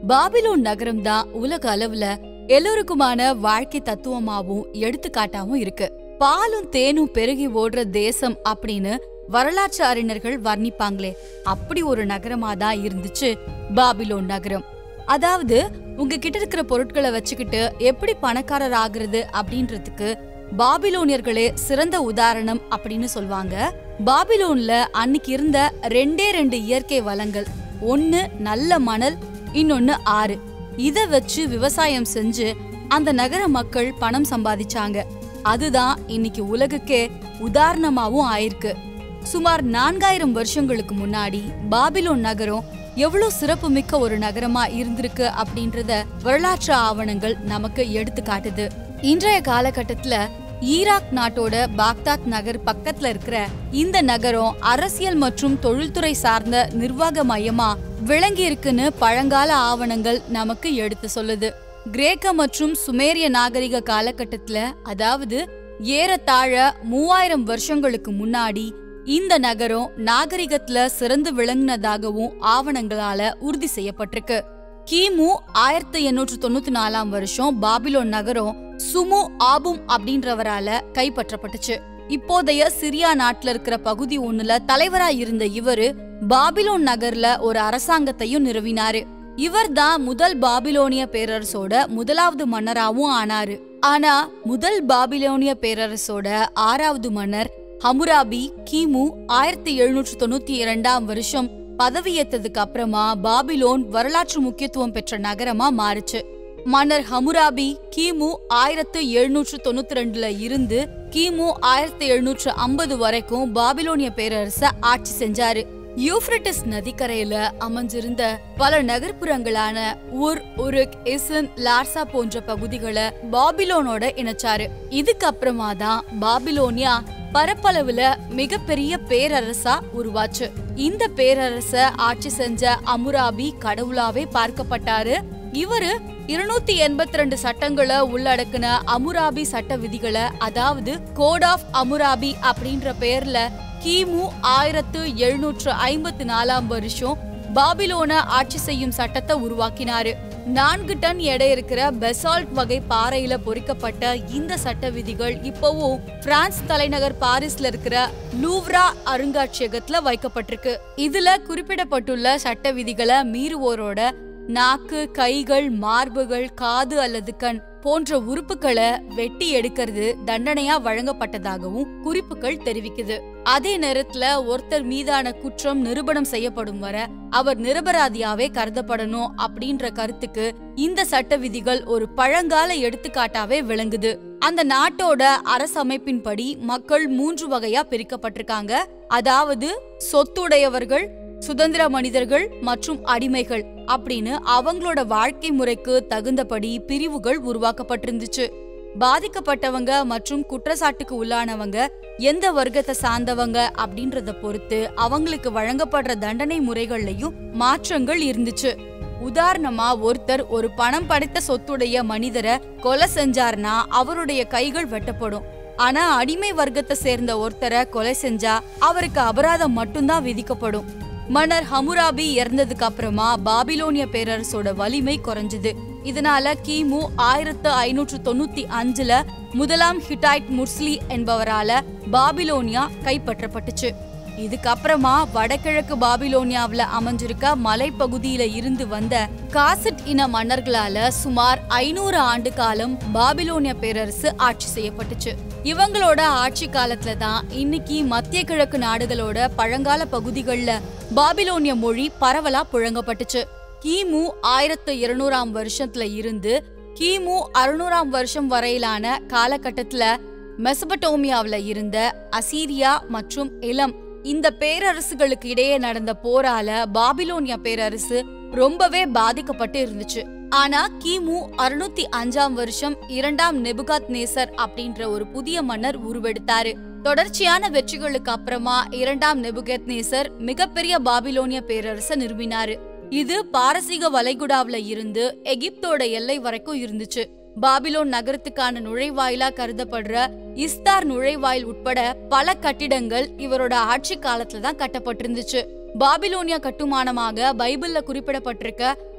Babylon நகரம் தான் உலக அளவுல எல்லோருக்குமான வாழ்க்கை தத்துவமாவும் எடுத்துக்காட்டாவும் இருக்கு பாலும் தேனும் பெருகி ஓடுற தேசம் அப்படின்னு வரலாற்று அறிஞர்கள் வர்ணிப்பாங்களே அப்படி ஒரு நகரமா தான் இருந்துச்சு பாபிலோன் நகரம் அதாவது உங்ககிட்ட இருக்கிற பொருட்களை வச்சுக்கிட்டு எப்படி பணக்காரர் ஆகுறது அப்படின்றதுக்கு பாபிலோனியர்களே சிறந்த உதாரணம் அப்படின்னு சொல்வாங்க பாபிலோன்ல அன்னைக்கு இருந்த ரெண்டே ரெண்டு இயற்கை வளங்கள் ஒன்னு நல்ல மணல் இன்னொன்னு ஆறு இத வச்சு விவசாயம் செஞ்சு அந்த நகர மக்கள் பணம் சம்பாதிச்சாங்க அதுதான் இன்னைக்கு உலகுக்கே உதாரணமாவும் ஆயிருக்கு சுமார் நான்காயிரம் வருஷங்களுக்கு முன்னாடி பாபிலோன் நகரம் எவ்வளவு சிறப்புமிக்க ஒரு நகரமா இருந்திருக்கு அப்படின்றத வரலாற்று ஆவணங்கள் நமக்கு எடுத்து காட்டுது இன்றைய காலகட்டத்துல ஈராக் நாட்டோட பாக்தாத் நகர் பக்கத்துல இருக்கிற இந்த நகரம் அரசியல் மற்றும் தொழில்துறை சார்ந்த நிர்வாக மையமா விளங்கி இருக்குன்னு பழங்கால ஆவணங்கள் நமக்கு எடுத்து சொல்லுது கிரேக்க மற்றும் சுமேரிய நாகரிக காலகட்டத்துல அதாவது ஏறத்தாழ மூவாயிரம் வருஷங்களுக்கு முன்னாடி இந்த நகரம் நாகரிகத்துல சிறந்து விளங்குனதாகவும் ஆவணங்களால உறுதி செய்யப்பட்டிருக்கு கிமு ஆயிரத்தி எண்ணூற்று தொண்ணூத்தி நாலாம் வருஷம் பாபிலோன் நகரம் சுமு ஆபும் அப்படின்றவரால கைப்பற்றப்பட்டுச்சு இப்போதைய சிரியா நாட்டுல இருக்கிற பகுதி ஒண்ணுல தலைவரா இருந்த இவரு பாபிலோன் நகர்ல ஒரு அரசாங்கத்தையும் நிறுவினாரு இவர்தான் முதல் பாபிலோனிய பேரரசோட முதலாவது மன்னராவும் ஆனாரு ஆனா முதல் பாபிலோனிய பேரரசோட ஆறாவது மன்னர் ஹமுராபி கிமு ஆயிரத்தி எழுநூற்று தொண்ணூத்தி இரண்டாம் வருஷம் பதவியேற்றதுக்கு அப்புறமா பாபிலோன் வரலாற்று முக்கியத்துவம் பெற்ற நகரமா மாறுச்சு மன்னர் ஹமுராபி கிமு ஆயிரத்து எழுநூற்று தொண்ணூத்தி ரெண்டுல இருந்து கிமு ஆயிரத்தி எழுநூற்று ஐம்பது வரைக்கும் பாபிலோனிய பேரரச ஆட்சி செஞ்சாரு யூப்ரட்டிஸ் நதிக்கரையில அமைஞ்சிருந்த பல நகர்ப்புறங்களான ஊர் உருக் இசன் லார்சா போன்ற பகுதிகளை பாபிலோனோட இணைச்சாரு இதுக்கப்புறமா தான் பாபிலோனியா பரப்பளவுல மிகப்பெரிய பேரரசா உருவாச்சு இந்த பேரரச ஆட்சி செஞ்ச அமுராபி கடவுளாவே பார்க்கப்பட்டாரு இவரு இருநூத்தி எண்பத்தி ரெண்டு சட்டங்களை உள்ளடக்குன அமுராபி சட்ட விதிகளை அதாவது கோட் ஆஃப் அமுராபி அப்படின்ற பேர்ல கிமு ஆயிரத்து எழுநூற்று ஐம்பத்தி நாலாம் வருஷம் பாபிலோன ஆட்சி செய்யும் சட்டத்தை உருவாக்கினாரு நான்கு டன் எடை இருக்கிற பெசால்ட் வகை பாறையில பொறிக்கப்பட்ட இந்த சட்ட விதிகள் இப்போவும் பிரான்ஸ் தலைநகர் பாரிஸ்ல இருக்கிற லூவ்ரா அருங்காட்சியகத்துல வைக்கப்பட்டிருக்கு இதுல குறிப்பிடப்பட்டுள்ள சட்ட விதிகளை மீறுவோரோட நாக்கு கைகள் மார்புகள் காது அல்லது கண் போன்ற உறுப்புகளை வெட்டி எடுக்கிறது தண்டனையா வழங்கப்பட்டதாகவும் குறிப்புகள் தெரிவிக்குது அதே நேரத்துல ஒருத்தர் மீதான குற்றம் நிரூபணம் செய்யப்படும் வர அவர் நிரபராதியாவே கருதப்படணும் அப்படின்ற கருத்துக்கு இந்த சட்ட விதிகள் ஒரு பழங்கால எடுத்துக்காட்டாவே விளங்குது அந்த நாட்டோட அரசமைப்பின்படி மக்கள் மூன்று வகையா பிரிக்கப்பட்டிருக்காங்க அதாவது சொத்துடையவர்கள் சுதந்திர மனிதர்கள் மற்றும் அடிமைகள் அப்படின்னு அவங்களோட வாழ்க்கை முறைக்கு தகுந்தபடி பிரிவுகள் உருவாக்கப்பட்டிருந்துச்சு பாதிக்கப்பட்டவங்க மற்றும் குற்றச்சாட்டுக்கு உள்ளானவங்க எந்த வர்க்கத்தை சார்ந்தவங்க அப்படின்றத பொறுத்து அவங்களுக்கு வழங்கப்படுற தண்டனை முறைகள்லயும் மாற்றங்கள் இருந்துச்சு உதாரணமா ஒருத்தர் ஒரு பணம் படைத்த சொத்துடைய மனிதரை கொலை செஞ்சார்னா அவருடைய கைகள் வெட்டப்படும் ஆனா அடிமை வர்க்கத்தை சேர்ந்த ஒருத்தரை கொலை செஞ்சா அவருக்கு அபராதம் மட்டும்தான் விதிக்கப்படும் மன்னர் ஹமுராபி இறந்ததுக்கு அப்புறமா பாபிலோனிய பேரரசோட வலிமை குறைஞ்சது இதனால கிமு ஆயிரத்து ஐநூற்று தொண்ணூத்தி அஞ்சுல முதலாம் ஹிட்டாய்ட் முர்ஸ்லி என்பவரால பாபிலோனியா கைப்பற்றப்பட்டுச்சு இதுக்கப்புறமா வடகிழக்கு பாபிலோனியாவுல அமைஞ்சிருக்க மலைப்பகுதியில இருந்து வந்த காசிட் இன மன்னர்களால சுமார் ஐநூறு ஆண்டு காலம் பாபிலோனிய பேரரசு ஆட்சி செய்யப்பட்டுச்சு இவங்களோட ஆட்சி காலத்துல தான் இன்னைக்கு மத்திய கிழக்கு நாடுகளோட பழங்கால பகுதிகள்ல பாபிலோனிய மொழி பரவலா புழங்கப்பட்டுச்சு கிமு ஆயிரத்து இருநூறாம் வருஷத்துல இருந்து கிமு அறுநூறாம் வருஷம் வரையிலான காலகட்டத்துல மெசபடோமியாவுல இருந்த அசீரியா மற்றும் இளம் இந்த பேரரசுகளுக்கு இடையே நடந்த போரால பாபிலோனியா பேரரசு ரொம்பவே பாதிக்கப்பட்டு இருந்துச்சு ஆனா கிமு அறுநூத்தி அஞ்சாம் வருஷம் இரண்டாம் நெபுகாத் நேசர் அப்படின்ற ஒரு புதிய மன்னர் உருவெடுத்தாரு தொடர்ச்சியான வெற்றிகளுக்கு அப்புறமா இரண்டாம் நெபுகத் நேசர் மிகப்பெரிய பாபிலோனிய பேரரசை நிறுவினாரு இது பாரசீக வளைகுடாவுல இருந்து எகிப்தோட எல்லை வரைக்கும் இருந்துச்சு பாபிலோன் நகரத்துக்கான நுழைவாயிலா கருதப்படுற இஸ்தார் நுழைவாயில் உட்பட பல கட்டிடங்கள் இவரோட ஆட்சி காலத்துல தான் கட்டப்பட்டிருந்துச்சு பாபிலோனியா கட்டுமானமாக பைபிள்ல குறிப்பிடப்பட்டிருக்க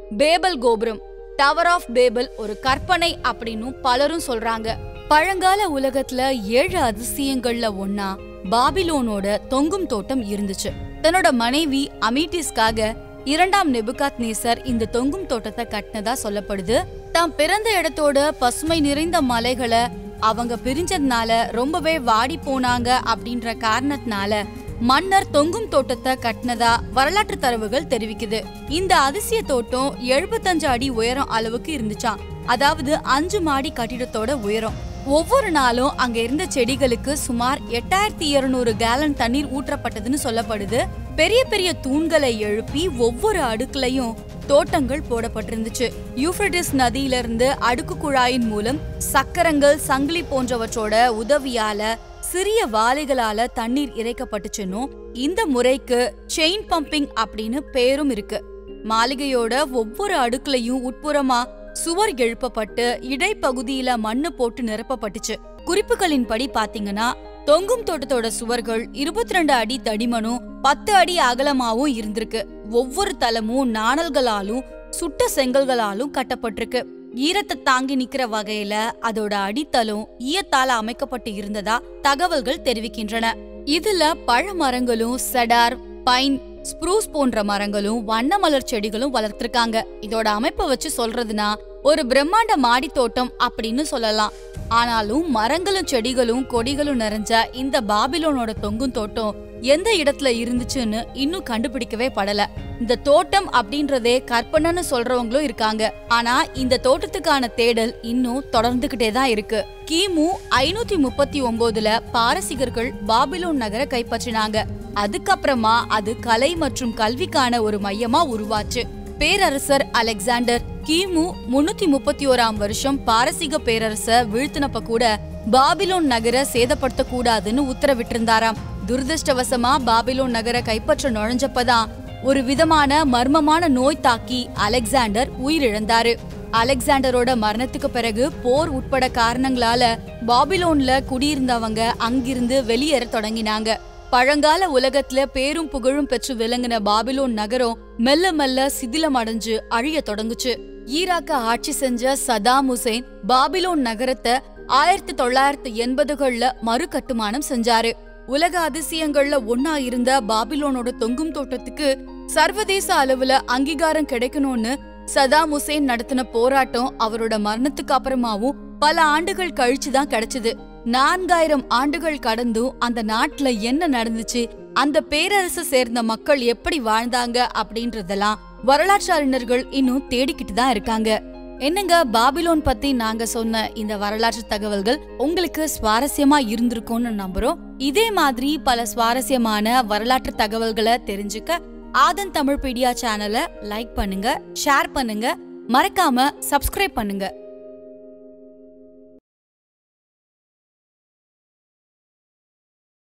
பேபல் கோபுரம் டவர் ஆஃப் பேபல் ஒரு கற்பனை அப்படின்னு பலரும் சொல்றாங்க பழங்கால உலகத்துல ஏழு அதிசயங்கள்ல ஒன்னா பாபிலோனோட தொங்கும் தோட்டம் இருந்துச்சு தன்னோட மனைவி அமீட்டிஸ்காக இரண்டாம் நெபுகாத் நேசர் இந்த தொங்கும் தோட்டத்தை கட்டினதா சொல்லப்படுது தாம் பிறந்த இடத்தோட பசுமை நிறைந்த மலைகளை அவங்க பிரிஞ்சதுனால ரொம்பவே வாடி போனாங்க அப்படின்ற காரணத்தினால மன்னர் தொங்கும் தோட்டத்தை கட்டினதா வரலாற்று தரவுகள் தெரிவிக்குது இந்த அதிசய தோட்டம் எழுபத்தஞ்சு அடி உயரம் அளவுக்கு இருந்துச்சாம் அதாவது அஞ்சு மாடி கட்டிடத்தோட உயரம் ஒவ்வொரு நாளும் அங்க இருந்த செடிகளுக்கு சுமார் எட்டாயிரத்தி இருநூறு கேலன் தண்ணீர் ஊற்றப்பட்டதுன்னு சொல்லப்படுது பெரிய பெரிய தூண்களை எழுப்பி ஒவ்வொரு அடுக்குலையும் தோட்டங்கள் போடப்பட்டிருந்துச்சு யூப்ரட்டிஸ் நதியிலிருந்து அடுக்கு குழாயின் மூலம் சக்கரங்கள் சங்கிலி போன்றவற்றோட உதவியால சிறிய வாளிகளால தண்ணீர் இறைக்கப்பட்டுச்சுன்னும் இந்த முறைக்கு செயின் பம்பிங் அப்படின்னு பேரும் இருக்கு மாளிகையோட ஒவ்வொரு அடுக்குலையும் உட்புறமா சுவர் எழுப்பப்பட்டு இடைப்பகுதியில மண்ணு போட்டு நிரப்பப்பட்டுச்சு குறிப்புகளின்படி பாத்தீங்கன்னா தொங்கும் தோட்டத்தோட சுவர்கள் இருபத்தி ரெண்டு அடி தடிமனும் பத்து அடி அகலமாவும் இருந்திருக்கு ஒவ்வொரு தளமும் நாணல்களாலும் சுட்ட செங்கல்களாலும் கட்டப்பட்டிருக்கு ஈரத்தை தாங்கி நிக்கிற வகையில அதோட அடித்தளம் ஈயத்தால அமைக்கப்பட்டு இருந்ததா தகவல்கள் தெரிவிக்கின்றன இதுல பழ மரங்களும் செடார் பைன் ஸ்ப்ரூஸ் போன்ற மரங்களும் வண்ண மலர் செடிகளும் வளர்த்திருக்காங்க இதோட அமைப்பை வச்சு சொல்றதுனா ஒரு பிரம்மாண்ட மாடி தோட்டம் அப்படின்னு சொல்லலாம் ஆனாலும் மரங்களும் செடிகளும் கொடிகளும் நிறைஞ்ச இந்த பாபிலோனோட தொங்கும் தோட்டம் எந்த இடத்துல இருந்துச்சுன்னு இன்னும் கண்டுபிடிக்கவே படல இந்த தோட்டம் அப்படின்றதே கற்பனைன்னு சொல்றவங்களும் இருக்காங்க ஆனா இந்த தோட்டத்துக்கான தேடல் இன்னும் தொடர்ந்துகிட்டே தான் இருக்கு கிமு ஐநூத்தி முப்பத்தி ஒன்பதுல பாரசீகர்கள் பாபிலோன் நகரை கைப்பற்றினாங்க அதுக்கப்புறமா அது கலை மற்றும் கல்விக்கான ஒரு மையமா உருவாச்சு பேரரசர் அலெக்சாண்டர் கிமு முன்னூத்தி முப்பத்தி ஓராம் வருஷம் பாரசீக பேரரச வீழ்த்தினப்ப கூட பாபிலோன் நகர சேதப்படுத்த கூடாதுன்னு உத்தரவிட்டிருந்தாராம் துரதிருஷ்டவசமா பாபிலோன் நகர கைப்பற்ற நுழைஞ்சப்பதான் ஒரு விதமான மர்மமான நோய் தாக்கி அலெக்சாண்டர் உயிரிழந்தாரு அலெக்சாண்டரோட மரணத்துக்கு பிறகு போர் உட்பட காரணங்களால பாபிலோன்ல குடியிருந்தவங்க அங்கிருந்து வெளியேற தொடங்கினாங்க பழங்கால உலகத்துல பேரும் புகழும் பெற்று விளங்கின பாபிலோன் நகரம் மெல்ல மெல்ல சிதிலம் அடைஞ்சு அழிய தொடங்குச்சு ஈராக்க ஆட்சி செஞ்ச சதாம் ஹுசேன் பாபிலோன் நகரத்தை ஆயிரத்தி தொள்ளாயிரத்தி எண்பதுகள்ல மறு கட்டுமானம் செஞ்சாரு உலக அதிசயங்கள்ல ஒன்னா இருந்த பாபிலோனோட தொங்கும் தோட்டத்துக்கு சர்வதேச அளவுல அங்கீகாரம் கிடைக்கணும்னு சதாம் ஹுசேன் நடத்தின போராட்டம் அவரோட மரணத்துக்கு அப்புறமாவும் பல ஆண்டுகள் கழிச்சு தான் கிடைச்சது நான்காயிரம் ஆண்டுகள் கடந்தும் அந்த நாட்டுல என்ன நடந்துச்சு அந்த பேரரசு சேர்ந்த மக்கள் எப்படி வாழ்ந்தாங்க அப்படின்றதெல்லாம் வரலாற்று அறிஞர்கள் இன்னும் தேடிக்கிட்டு தான் இருக்காங்க என்னங்க பாபிலோன் பத்தி நாங்க சொன்ன இந்த வரலாற்று தகவல்கள் உங்களுக்கு சுவாரஸ்யமா இருந்திருக்கும்னு நம்புறோம் இதே மாதிரி பல சுவாரஸ்யமான வரலாற்று தகவல்களை தெரிஞ்சுக்க ஆதன் தமிழ் பீடியா சேனலை லைக் பண்ணுங்க ஷேர் பண்ணுங்க மறக்காம சப்ஸ்கிரைப் பண்ணுங்க